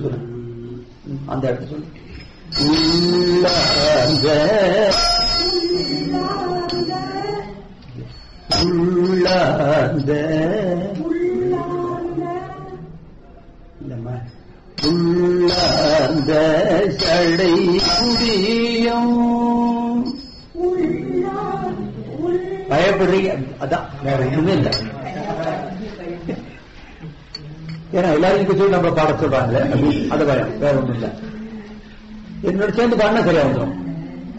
சொல்லுங்க ம், அந்த இடத்துல சொல்லு உள்ளார்ந்த உள்ளார்ந்த இல்லம்மா உள்ளார்ந்த சடை குடியும் பயப்படுறீங்க அதான் வேற ஒண்ணுமே இல்லை ஏன்னா எல்லாரும் இங்க சொல்லி நம்ம பாட சொல்றாங்களே அது பயம் வேற ஒண்ணும் இல்லை என்னோட சேர்ந்து பாடினா சரியா வந்துடும்